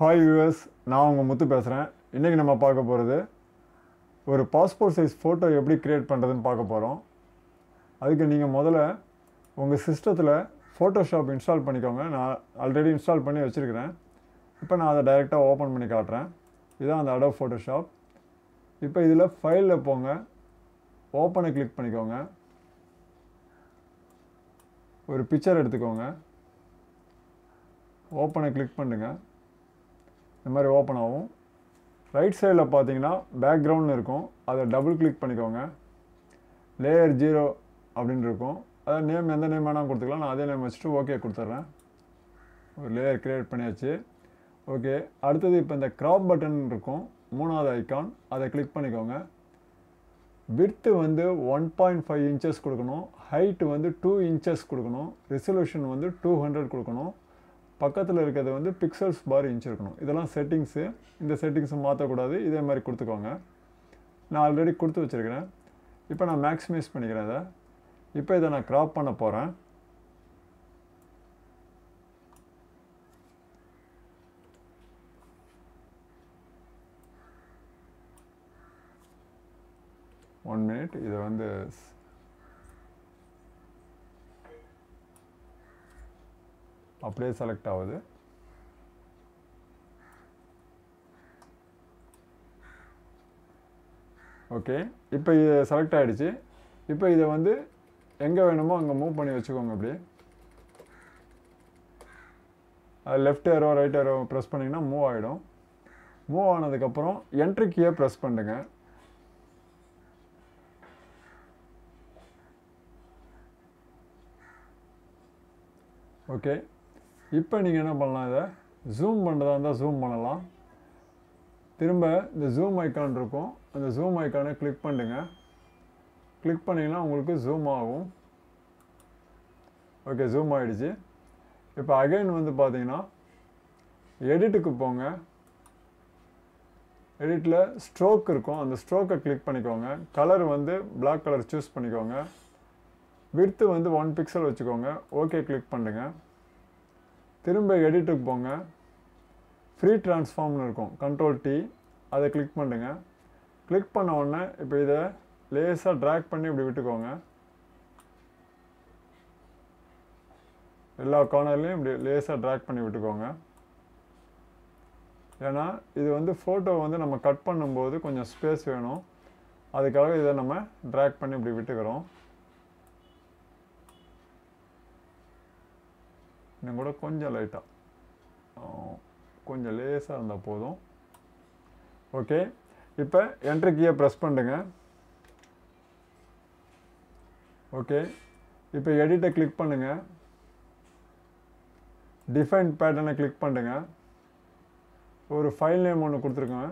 hi viewers நான் உங்கள் முத்து பேசுகிறேன் இன்றைக்கி நம்ம பார்க்க போகிறது ஒரு பாஸ்போர்ட் சைஸ் ஃபோட்டோ எப்படி க்ரியேட் பண்ணுறதுன்னு பார்க்க போகிறோம் அதுக்கு நீங்கள் முதல்ல உங்கள் சிஸ்டத்தில் ஃபோட்டோஷாப் இன்ஸ்டால் பண்ணிக்கோங்க நான் ஆல்ரெடி இன்ஸ்டால் பண்ணி வச்சுருக்கிறேன் இப்போ நான் அதை டைரெக்டாக ஓப்பன் பண்ணி காட்டுறேன் இதுதான் அந்த அடோ ஃபோட்டோஷாப் இப்போ இதில் ஃபைலில் போங்க ஓப்பனை கிளிக் பண்ணிக்கோங்க ஒரு பிக்சர் எடுத்துக்கோங்க ஓப்பனை கிளிக் பண்ணுங்க இந்த மாதிரி ஓப்பன் ஆகும் ரைட் சைடில் பார்த்தீங்கன்னா பேக்ரவுண்ட் இருக்கும் அதை டபுள் கிளிக் பண்ணிக்கோங்க லேயர் ஜீரோ அப்படின்னு இருக்கும் அதை நேம் எந்த நேம் வேணால் கொடுத்துக்கலாம் நான் அதே நேம் வச்சுட்டு ஓகே கொடுத்துட்றேன் ஒரு லேயர் க்ரியேட் பண்ணியாச்சு ஓகே அடுத்தது இப்போ இந்த க்ராப் பட்டன் இருக்கும் மூணாவது ஐக்கான் அதை கிளிக் பண்ணிக்கோங்க விட்த்து வந்து ஒன் பாயிண்ட் ஃபைவ் இன்ச்சஸ் கொடுக்கணும் ஹைட்டு வந்து டூ இன்ச்சஸ் கொடுக்கணும் ரெசல்யூஷன் வந்து டூ ஹண்ட்ரட் கொடுக்கணும் பக்கத்தில் இருக்கிறது வந்து பிக்சல்ஸ் பார் இன்ச் இருக்கணும் இதெல்லாம் செட்டிங்ஸு இந்த செட்டிங்ஸை மாற்றக்கூடாது இதே மாதிரி கொடுத்துக்கோங்க நான் ஆல்ரெடி கொடுத்து வச்சுருக்கிறேன் இப்போ நான் மேக்ஸிமைஸ் பண்ணிக்கிறேன் இதை இப்போ இதை நான் க்ராப் பண்ண போகிறேன் ஒன் மினிட் இதை வந்து அப்படியே செலக்ட் ஆகுது ஓகே இப்போ இது செலக்ட் ஆகிடுச்சு இப்போ இதை வந்து எங்கே வேணுமோ அங்கே மூவ் பண்ணி வச்சுக்கோங்க அப்படி அது left arrow right arrow press பண்ணிங்கன்னா மூவ் ஆகிடும் மூவ் ஆனதுக்கப்புறம் என்ட்ரி கீயை ப்ரெஸ் பண்ணுங்க ஓகே இப்போ நீங்கள் என்ன பண்ணலாம் இதை ஜூம் பண்ணுறதா இருந்தால் ஜூம் பண்ணலாம் திரும்ப இந்த ஜூம் ஐக்கான் இருக்கும் அந்த ஜூம் ஐக்கானை கிளிக் பண்ணுங்க கிளிக் பண்ணிங்கன்னா உங்களுக்கு ஜூம் ஆகும் ஓகே ஜூம் ஆகிடுச்சு இப்போ அகைன் வந்து பார்த்தீங்கன்னா எடிட்டுக்கு போங்க எடிட்டில் ஸ்ட்ரோக் இருக்கும் அந்த ஸ்ட்ரோக்கை கிளிக் பண்ணிக்கோங்க கலர் வந்து பிளாக் கலர் சூஸ் பண்ணிக்கோங்க விட்த்து வந்து ஒன் பிக்சல் வச்சுக்கோங்க ஓகே கிளிக் பண்ணுங்க திரும்ப எடிட்டுக்கு போங்க ஃப்ரீ ட்ரான்ஸ்ஃபார்ம்னு இருக்கும் கண்ட்ரோல் டி அதை கிளிக் பண்ணுங்க கிளிக் பண்ண உடனே இப்போ இதை லேஸாக ட்ராக் பண்ணி இப்படி விட்டுக்கோங்க எல்லா கார்னர்லேயும் இப்படி லேஸாக ட்ராக் பண்ணி விட்டுக்கோங்க ஏன்னா இது வந்து ஃபோட்டோ வந்து நம்ம கட் பண்ணும்போது கொஞ்சம் ஸ்பேஸ் வேணும் அதுக்காக இதை நம்ம ட்ராக் பண்ணி இப்படி விட்டுக்கிறோம் இன்னும் கூட கொஞ்சம் லைட்டாக கொஞ்சம் லேஸாக இருந்தால் போதும் ஓகே இப்போ என்ட்ரி கீயை ப்ரெஸ் பண்ணுங்க ஓகே இப்போ எடிட்டை கிளிக் பண்ணுங்க டிஃபைன் பேட்டர்னை கிளிக் பண்ணுங்க ஒரு ஃபைல் நேம் ஒன்று கொடுத்துருக்கோங்க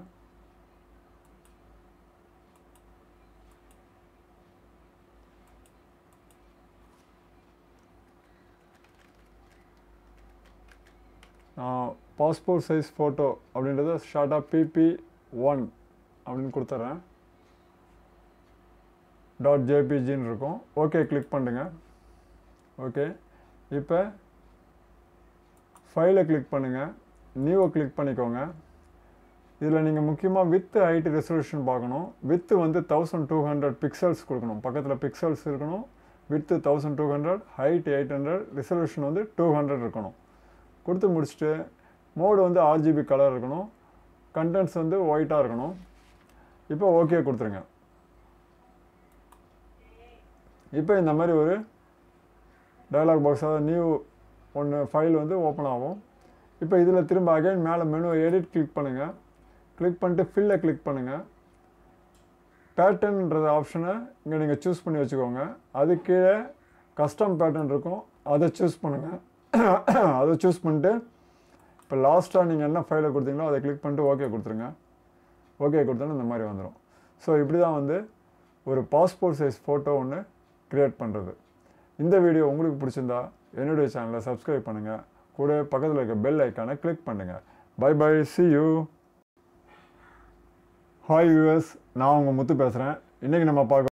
பாஸ்போர்ட் சைஸ் ஃபோட்டோ அப்படின்றத ஷார்ட்டாக பிபி ஒன் அப்படின்னு கொடுத்துட்றேன் டாட் ஜேபிஜின்னு இருக்கும் ஓகே கிளிக் பண்ணுங்க ஓகே இப்போ ஃபைலை கிளிக் பண்ணுங்கள் நியூவை கிளிக் பண்ணிக்கோங்க இதில் நீங்கள் முக்கியமாக வித் ஹைட் ரெசல்யூஷன் பார்க்கணும் வித்து வந்து தௌசண்ட் டூ ஹண்ட்ரட் பிக்சல்ஸ் கொடுக்கணும் பக்கத்தில் பிக்சல்ஸ் இருக்கணும் width thousand two hundred height eight hundred resolution வந்து டூ ஹண்ட்ரட் இருக்கணும் கொடுத்து முடிச்சுட்டு மோடு வந்து ஆர்ஜிபி கலர் இருக்கணும் கண்டென்ட்ஸ் வந்து ஒயிட்டாக இருக்கணும் இப்போ ஓகே கொடுத்துருங்க இப்போ இந்த மாதிரி ஒரு டயலாக் பாக்ஸ் அதாவது நியூ ஒன்று ஃபைல் வந்து ஓப்பன் ஆகும் இப்போ இதில் திரும்ப அகைன் மேலே மெனு எடிட் கிளிக் பண்ணுங்கள் கிளிக் பண்ணிட்டு ஃபில்லை கிளிக் பண்ணுங்கள் பேட்டர்ன்ன்ற ஆப்ஷனை இங்கே நீங்கள் சூஸ் பண்ணி வச்சுக்கோங்க அது கீழே கஸ்டம் பேட்டர்ன் இருக்கும் அதை சூஸ் பண்ணுங்கள் அதை சூஸ் பண்ணிட்டு இப்போ லாஸ்ட்டாக நீங்கள் என்ன ஃபைலை கொடுத்தீங்களோ அதை கிளிக் பண்ணிட்டு ஓகே கொடுத்துருங்க ஓகே கொடுத்தோன்னா இந்த மாதிரி வந்துடும் ஸோ இப்படி தான் வந்து ஒரு பாஸ்போர்ட் சைஸ் ஃபோட்டோ ஒன்று க்ரியேட் பண்ணுறது இந்த வீடியோ உங்களுக்கு பிடிச்சிருந்தா என்னுடைய சேனலை சப்ஸ்கிரைப் பண்ணுங்கள் கூட பக்கத்தில் இருக்க பெல் ஐக்கானை கிளிக் பண்ணுங்கள் bye bye see you hi viewers நான் உங்கள் முத்து பேசுகிறேன் இன்றைக்கி நம்ம பார்க்க